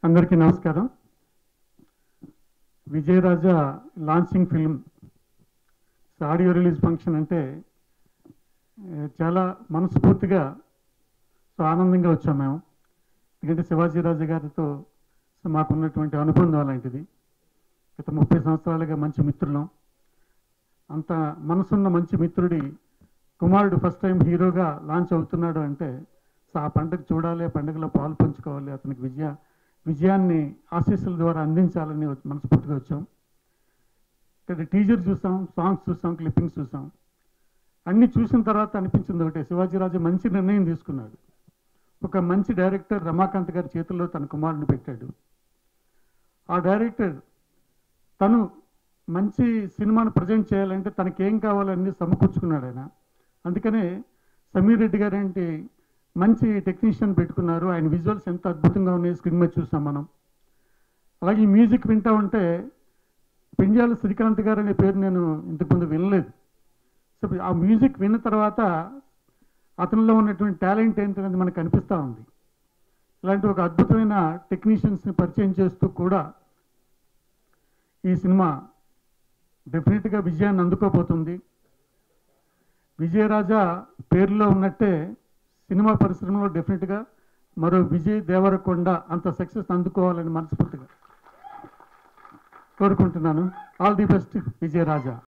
అందరికీ నమస్కారం Vijayaraja launching film audio release function అంటే ఏ, చాలా మనస్ఫూర్తిగా సో ఆనందంగా వచ్చాం మేము ఎందుకంటే శివాజీరాజు గారితో సో మాకున్నటువంటి అనుబంధం అలాంటిది గత ముప్పై సంవత్సరాలుగా మంచి మిత్రులం అంత మనసున్న మంచి మిత్రుడి కుమారుడు ఫస్ట్ టైం హీరోగా లాంచ్ అవుతున్నాడు అంటే సో ఆ పండుగ చూడాలి ఆ పండుగలో పాలు పంచుకోవాలి అతనికి విజయ విజయాన్ని ఆశీస్సుల ద్వారా అందించాలని వచ్చి- మనస్ఫూర్తిగా వచ్చాం ఇక్కడ టీజర్ చూసాం సాంగ్స్ చూసాం క్లిప్పింగ్స్ చూసాం అన్ని చూసిన తర్వాత అనిపించింది ఒకటే శివాజీరాజు మంచి నిర్ణయం తీసుకున్నాడు ఒక మంచి డైరెక్టర్ రమాకాంత్ గారి చేతుల్లో తన కుమారుని పెట్టాడు ఆ డైరెక్టర్ తను మంచి సినిమాను ప్రజెంట్ చేయాలంటే తనకేం కావాలన్నీ సమకూర్చుకున్నాడు ఆయన అందుకనే సమీర్ రెడ్డి గారు ఏంటి మంచి టెక్నీషియన్ పెట్టుకున్నారు ఆయన విజువల్స్ ఎంత అద్భుతంగా ఉన్నాయి స్క్రీన్ మీద చూసాం మనం అలాగే ఈ మ్యూజిక్ వింటా ఉంటే పింజాల శ్రీకాంత్ గారు అనే పేరు నేను ఇంతకుముందు వినలేదు సో ఆ మ్యూజిక్ విన్న తర్వాత అతనిలో ఉన్నటువంటి టాలెంట్ ఏంటనేది మనకు కనిపిస్తూ ఉంది ఇలాంటి ఒక అద్భుతమైన టెక్నీషియన్స్ని పరిచయం చేస్తూ కూడా ఈ సినిమా డెఫినెట్గా విజయాన్ని అందుకోబోతుంది విజయరాజా పేరులో ఉన్నట్టే సినిమా పరిశ్రమలో డెఫినెట్గా మరో విజయ్ దేవరకొండ అంత సక్సెస్ అందుకోవాలని మనస్ఫూర్తిగా కోరుకుంటున్నాను ఆల్ ది బెస్ట్ విజయరాజా